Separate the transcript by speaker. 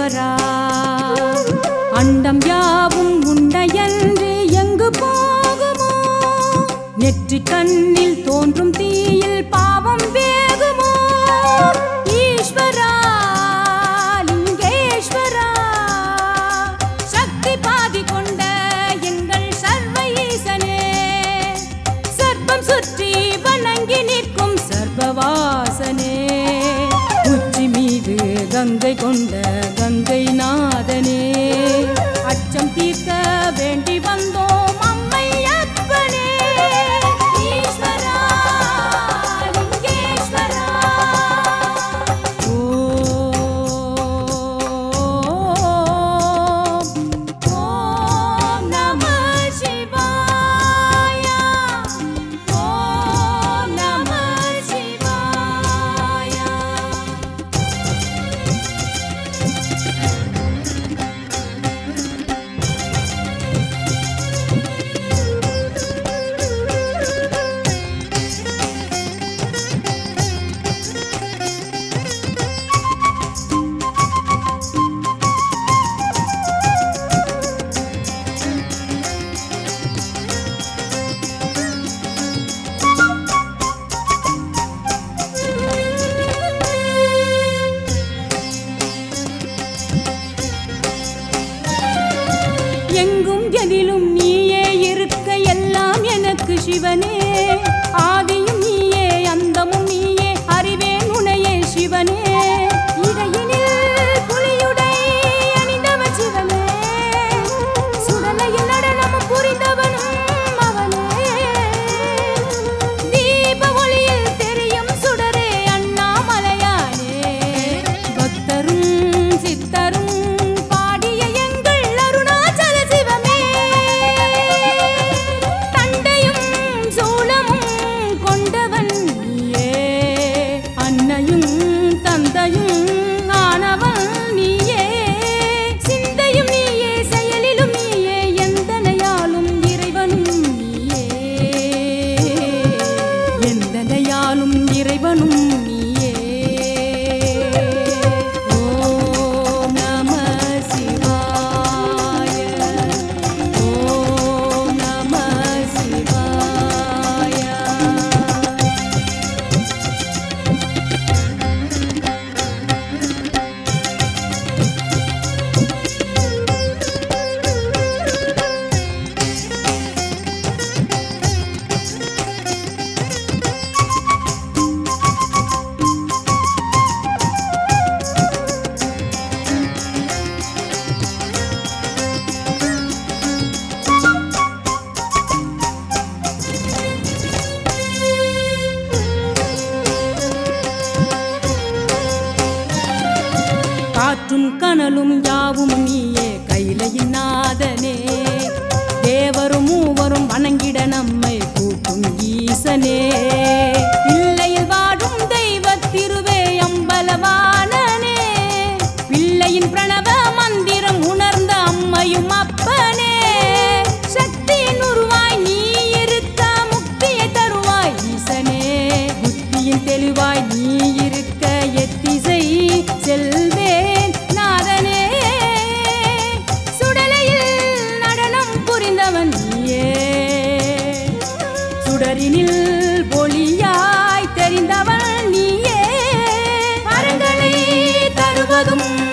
Speaker 1: ஈஸ்வரா அண்டம் யாவும் உண்டையன்று எங்கு போகுமோ நெற்றி கண்ணில் தோன்றும் தீயில் பாவம் வேகுமோ ஈஸ்வரா லிங்கேஸ்வரா சக்தி பாதி கொண்ட எங்கள் சர்வ ஈசனே சர்ப்பம் சுற்றி வணங்கி நிற்கும் சர்வவாசனே உச்சி மீது கங்கை கொண்ட கங்கை நாதனே அச்சம் தீர்க்க வேண்டி வந்தோம் அம்மை அப்பனே ஈஸ்வரா லிங்கேஸ்வரா ஓம் ஓம் நம சிவாய ஓம் நம சிவாய எங்கும் எதிலும் நீயே இருக்க எல்லாம் எனக்கு சிவனே ஆதியும் நீயே அந்தமும் நீயே அறிவேன் உனையே சிவனே இடையினில் புலியுடை அணிந்தவன் சிவனே சுடலையில் நடனமும் புரிந்தவனும் அவனே தீப ஒளியில் தெரியும் சுடரே அண்ணாமலையானே பக்தரும் சித்தரும் பாடிய எங்கள் அருணாச்சல சிவமே தண்டையும் சூலமும் கொண்டவன் நீயே அன்னையும் தந்தையும் ஆனவன் நீயே சிந்தையும் நீயே செயலிலும் நீயே எந்தனையாலும் இறைவனும் நீயே எந்தனையாலும் இறைவனும் நீயே ஓம் நம சிவாய ஓம் நம சிவாய காற்றும் கனலும் யாவும் நீயே கைலையின் நாதனே தேவரும் மூவரும் வணங்கிட நம்மை கூட்டும் ஈசனே பிள்ளையில் வாடும் தெய்வ திருவே அம்பலவானனே பிள்ளையின் பிரணவ மந்திரம் உணர்ந்த அம்மையும் அப்பனே சக்தியின் உருவாய் நீ இருக்க முக்தியை தருவாய் ஈசனே புத்தியின் தெளிவாய் நீ இருக்க எத்திசை செல்வேன் நாதனே சுடலையில் நடனம் புரிந்தவன் நீயே சுடரினில் ஒளியாய் தெரிந்தவன் நீயே வரங்களை தருவதும்